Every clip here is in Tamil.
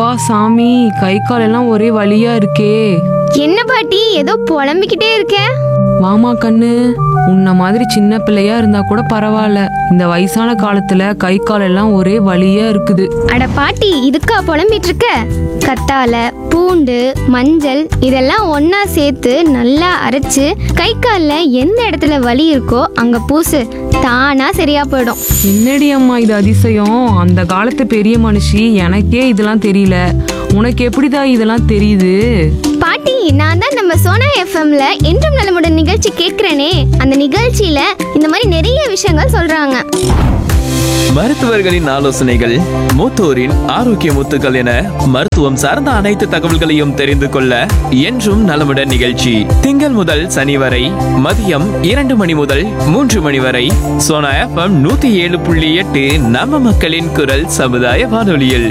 அப்பா சாமி கை கால் எல்லாம் ஒரே வலியா இருக்கே என்ன பாட்டி ஏதோ புலம்பிக்கிட்டே இருக்க வாமா கண்ணு உன்ன மாதிரி சின்ன பிள்ளையா இருந்தா கூட பரவாயில்ல இந்த வயசான காலத்துல கை கால் எல்லாம் ஒரே வலியா இருக்குது அட பாட்டி இதுக்கா புலம்பிட்டு இருக்க கத்தால பூண்டு மஞ்சள் இதெல்லாம் ஒண்ணா சேர்த்து நல்லா அரைச்சு கை காலில் எந்த இடத்துல வலி இருக்கோ அங்க பூசு தானா சரியா போயிடும் என்னடி அம்மா இது அதிசயம் அந்த காலத்து பெரிய மனுஷி எனக்கே இதெல்லாம் தெரியல உனக்கு எப்படிடா இதெல்லாம் தெரியுது பாட்டி நான் தான் நம்ம சோனா எஃப்எம்ல என்றும் நலமுடன் நிகழ்ச்சி கேட்கிறேனே அந்த நிகழ்ச்சியில இந்த மாதிரி நிறைய விஷயங்கள் சொல்றாங்க மருத்துவர்களின் ஆலோசனைகள் மூத்தோரின் ஆரோக்கிய முத்துக்கள் என மருத்துவம் சார்ந்த அனைத்து தகவல்களையும் தெரிந்து கொள்ள என்றும் நலமுடன் நிகழ்ச்சி திங்கள் முதல் சனி வரை மதியம் இரண்டு மணி முதல் மூன்று மணி வரை சோனா எஃப்எம் நூத்தி ஏழு புள்ளி எட்டு நம்ம மக்களின் குரல் சமுதாய வானொலியில்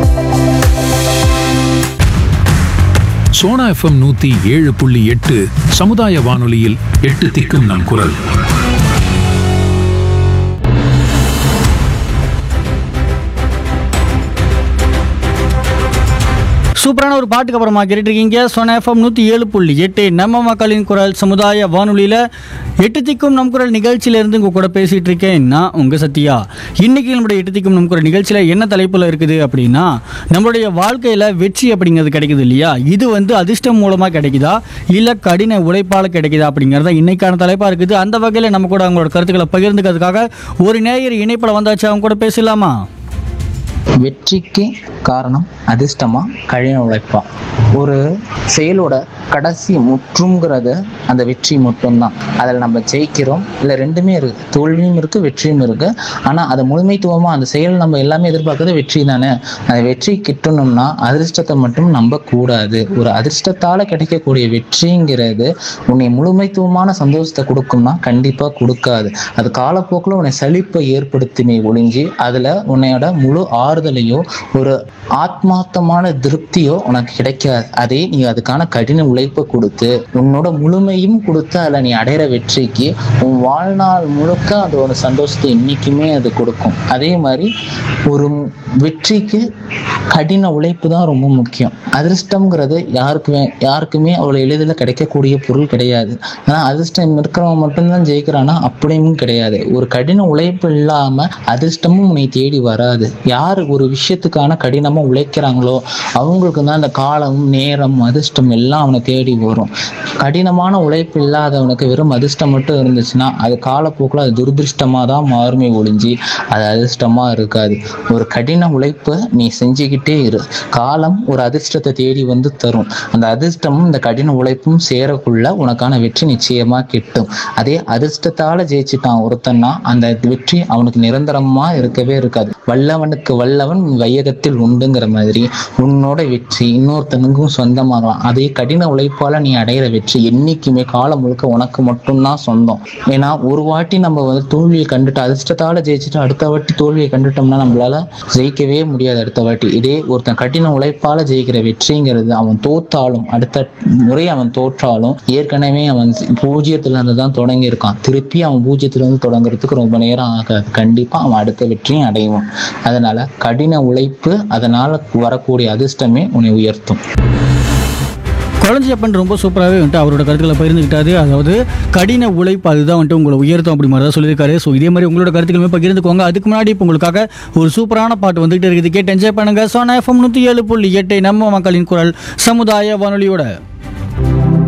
சோனா எஃப்எம் நூத்தி ஏழு புள்ளி எட்டு சமுதாய வானொலியில் எட்டு திக்கும் நம் குரல் சூப்பரான ஒரு பாட்டுக்கு அப்புறமா கேட்டுருக்கீங்க சோனா எஃப்எம் நூற்றி ஏழு புள்ளி எட்டு நம்ம மக்களின் குரல் சமுதாய வானொலியில் எட்டு திக்கும் நம் குரல் நிகழ்ச்சியிலேருந்து உங்கள் கூட பேசிகிட்டு இருக்கேன் நான் உங்கள் சத்யா இன்றைக்கி நம்மளுடைய எட்டு திக்கும் நம் குரல் நிகழ்ச்சியில் என்ன தலைப்பில் இருக்குது அப்படின்னா நம்மளுடைய வாழ்க்கையில் வெற்றி அப்படிங்கிறது கிடைக்குது இல்லையா இது வந்து அதிர்ஷ்டம் மூலமாக கிடைக்குதா இல்லை கடின உழைப்பால் கிடைக்குதா அப்படிங்கிறது தான் இன்னைக்கான தலைப்பாக இருக்குது அந்த வகையில் நம்ம கூட அவங்களோட கருத்துக்களை பகிர்ந்துக்கிறதுக்காக ஒரு நேயர் இணைப்பில் வந்தாச்சு அவங்க கூட பேசலாமா வெற்றிக்கு காரணம் அதிர்ஷ்டமா கடின உழைப்பா ஒரு செயலோட கடைசி முற்றுங்கிறது அந்த வெற்றி மட்டும்தான் அதில் நம்ம ஜெயிக்கிறோம் இல்லை ரெண்டுமே இருக்கு தோல்வியும் இருக்கு வெற்றியும் இருக்கு ஆனால் அதை முழுமைத்துவமா அந்த செயல் நம்ம எல்லாமே எதிர்பார்க்கறது வெற்றி தானே அந்த வெற்றி கிட்டணும்னா அதிர்ஷ்டத்தை மட்டும் நம்ப கூடாது ஒரு அதிர்ஷ்டத்தால கிடைக்கக்கூடிய வெற்றிங்கிறது உன்னை முழுமைத்துவமான சந்தோஷத்தை கொடுக்கும்னா கண்டிப்பா கொடுக்காது அது காலப்போக்கில் உன்னை சலிப்பை ஏற்படுத்துமே ஒழிஞ்சு அதுல உன்னையோட முழு ஆறுதலையோ ஒரு ஆத்மார்த்தமான திருப்தியோ உனக்கு கிடைக்காது அதே நீ அதுக்கான கடின உழைப்பை கொடுத்து உன்னோட முழுமையும் கொடுத்து அதில் நீ அடையிற வெற்றிக்கு உன் வாழ்நாள் முழுக்க அதோட சந்தோஷத்தை என்னைக்குமே அது கொடுக்கும் அதே மாதிரி ஒரு வெற்றிக்கு கடின உழைப்பு தான் ரொம்ப முக்கியம் அதிர்ஷ்டம்ங்கிறது யாருக்குமே யாருக்குமே அவ்வளோ எளிதில் கிடைக்கக்கூடிய பொருள் கிடையாது ஆனால் அதிர்ஷ்டம் இருக்கிறவன் மட்டும்தான் ஜெயிக்கிறானா அப்படியும் கிடையாது ஒரு கடின உழைப்பு இல்லாமல் அதிர்ஷ்டமும் உன்னை தேடி வராது யார் ஒரு விஷயத்துக்கான கடினமாக உழைக்கிறாங்களோ அவங்களுக்கு தான் அந்த காலம் நேரம் அதிர்ஷ்டம் எல்லாம் அவனை தேடி வரும் கடினமான உழைப்பு இல்லாதவனுக்கு வெறும் அதிர்ஷ்டம் மட்டும் இருந்துச்சுன்னா அது காலப்போக்கில் அது துரதிருஷ்டமாக தான் மாறுமே ஒழிஞ்சு அது அதிர்ஷ்டமாக இருக்காது ஒரு கடின உழைப்பு நீ செஞ்சுக்கிட்டே இரு காலம் ஒரு அதிர்ஷ்டத்தை தேடி வந்து தரும் அந்த அதிர்ஷ்டமும் இந்த கடின உழைப்பும் சேரக்குள்ள உனக்கான வெற்றி நிச்சயமா கிட்டும் அதே அதிர்ஷ்டத்தால ஜெயிச்சிட்டான் ஒருத்தன்னா அந்த வெற்றி அவனுக்கு நிரந்தரமா இருக்கவே இருக்காது வல்லவனுக்கு வல்லவன் வையகத்தில் உண்டுங்கிற மாதிரி உன்னோட வெற்றி இன்னொருத்தனுக்கும் சொந்தமாகலாம் அதே கடின உழைப்பால நீ அடையிற வெற்றி என்னைக்குமே காலம் முழுக்க உனக்கு மட்டும்தான் சொந்தம் ஏன்னா ஒரு வாட்டி நம்ம வந்து தோல்வியை கண்டுட்டு அதிர்ஷ்டத்தால ஜெயிச்சுட்டு அடுத்த வாட்டி தோல்வியை கண்டுட்டோம்னா நம்மளால ஜெயிக்கவே முடியாது அடுத்த வாட்டி இதே ஒருத்தன் கடின உழைப்பால ஜெயிக்கிற வெற்றிங்கிறது அவன் தோத்தாலும் அடுத்த முறை அவன் தோற்றாலும் ஏற்கனவே அவன் பூஜ்ஜியத்துல இருந்து தான் தொடங்கி இருக்கான் திருப்பி அவன் பூஜ்ஜியத்துல இருந்து தொடங்குறதுக்கு ரொம்ப நேரம் ஆகாது கண்டிப்பா அவன் அடுத்த வெற்றியும் அடைவான் அதனால கடின உழைப்பு அதனால வரக்கூடிய அதிர்ஷ்டமே உன்னை உயர்த்தும் குழந்தையப்பன் ரொம்ப சூப்பராகவே வந்துட்டு அவரோட கருத்துக்களை பகிர்ந்துக்கிட்டாரு அதாவது கடின உழைப்பு அதுதான் வந்துட்டு உங்களை உயர்த்தும் அப்படி மாதிரி தான் சொல்லியிருக்காரு ஸோ இதே மாதிரி உங்களோட கருத்துக்களுமே பகிர்ந்துக்கோங்க அதுக்கு முன்னாடி இப்போ உங்களுக்காக ஒரு சூப்பரான பாட்டு வந்துகிட்டு இருக்குது கேட்டு என்ஜாய் பண்ணுங்க சோனா எஃப்எம் நூற்றி ஏழு புள்ளி எட்டு நம்ம மக்களின் குரல் சமுதாய வானொலியோட